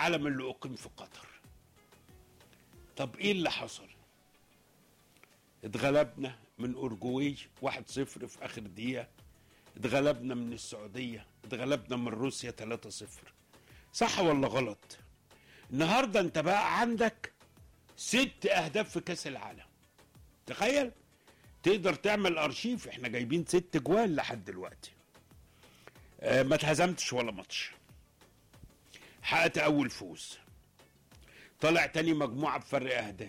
العالم اللي اقيم في قطر طب ايه اللي حصل اتغلبنا من اورجواي 1-0 في اخر دقيقه اتغلبنا من السعوديه اتغلبنا من روسيا 3-0 صح ولا غلط النهارده انت بقى عندك ست اهداف في كاس العالم تخيل تقدر تعمل ارشيف احنا جايبين ست جوال لحد دلوقتي آه ما اتهزمتش ولا ماتش حققت اول فوز طلع تاني مجموعه بفرق اهداف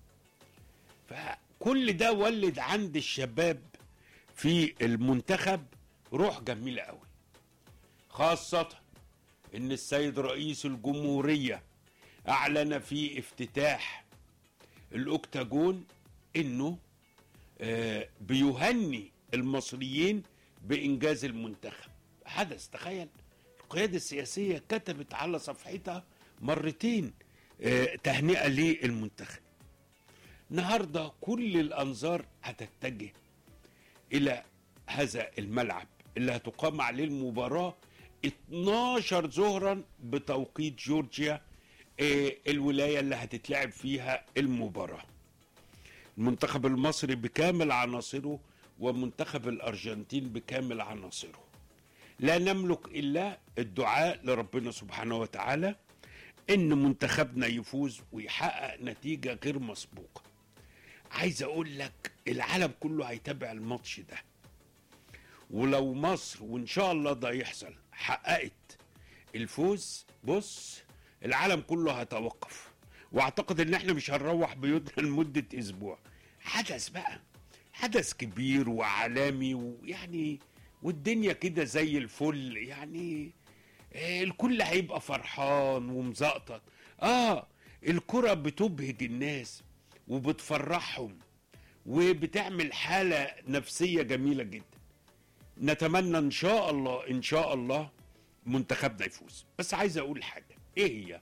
فكل ده ولد عند الشباب في المنتخب روح جميله قوي خاصه ان السيد رئيس الجمهوريه اعلن في افتتاح الاوكتاجون انه آه، بيهني المصريين بانجاز المنتخب حدث تخيل القياده السياسيه كتبت على صفحتها مرتين آه، تهنئه للمنتخب النهارده كل الانظار هتتجه الى هذا الملعب اللي هتقام عليه المباراه 12 ظهرا بتوقيت جورجيا آه، الولايه اللي هتتلعب فيها المباراه المنتخب المصري بكامل عناصره ومنتخب الارجنتين بكامل عناصره لا نملك الا الدعاء لربنا سبحانه وتعالى ان منتخبنا يفوز ويحقق نتيجه غير مسبوقه عايز اقول لك العالم كله هيتابع الماتش ده ولو مصر وان شاء الله ده يحصل حققت الفوز بص العالم كله هيتوقف واعتقد ان احنا مش هنروح بيوتنا لمده اسبوع حدث بقى حدث كبير وعالمي ويعني والدنيا كده زي الفل يعني آه، الكل هيبقى فرحان ومزقطط اه الكرة بتبهج الناس وبتفرحهم وبتعمل حالة نفسية جميلة جدا نتمنى ان شاء الله ان شاء الله منتخبنا يفوز بس عايز اقول حاجة ايه هي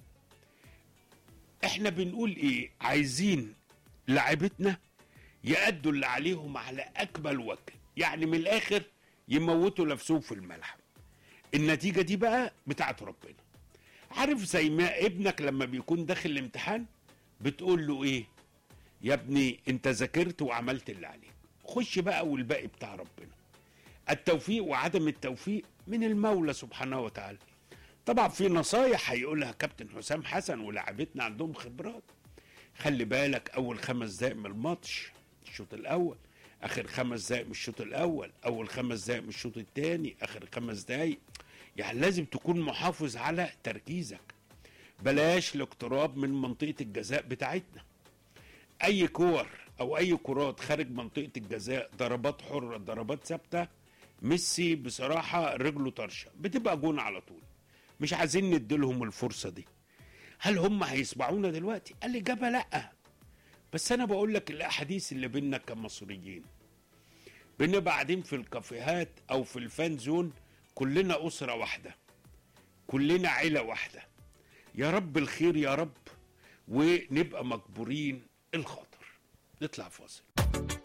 احنا بنقول ايه عايزين لاعبتنا يأدوا اللي عليهم على اكمل وجه يعني من الاخر يموتوا نفسهم في الملعب النتيجه دي بقى بتاعت ربنا عارف زي ما ابنك لما بيكون داخل الامتحان بتقول له ايه يا ابني انت ذاكرت وعملت اللي عليك خش بقى والباقي بتاع ربنا التوفيق وعدم التوفيق من المولى سبحانه وتعالى طبعا في نصايح هيقولها كابتن حسام حسن ولاعبتنا عندهم خبرات خلي بالك اول خمس دقايق من الماتش الشوط الاول اخر خمس دقايق من الشوط الاول اول خمس دقايق من الشوط الثاني اخر خمس دقايق يعني لازم تكون محافظ على تركيزك بلاش الاقتراب من منطقه الجزاء بتاعتنا اي كور او اي كرات خارج منطقه الجزاء ضربات حره ضربات ثابته ميسي بصراحه رجله طرشه بتبقى جون على طول مش عايزين نديلهم الفرصه دي هل هم هيسمعونا دلوقتي الاجابه لا بس انا بقول لك الاحاديث اللي بينا كمصريين بنبقى قاعدين في الكافيهات او في الفان زون كلنا اسره واحده كلنا عيله واحده يا رب الخير يا رب ونبقى مجبورين الخاطر نطلع فاصل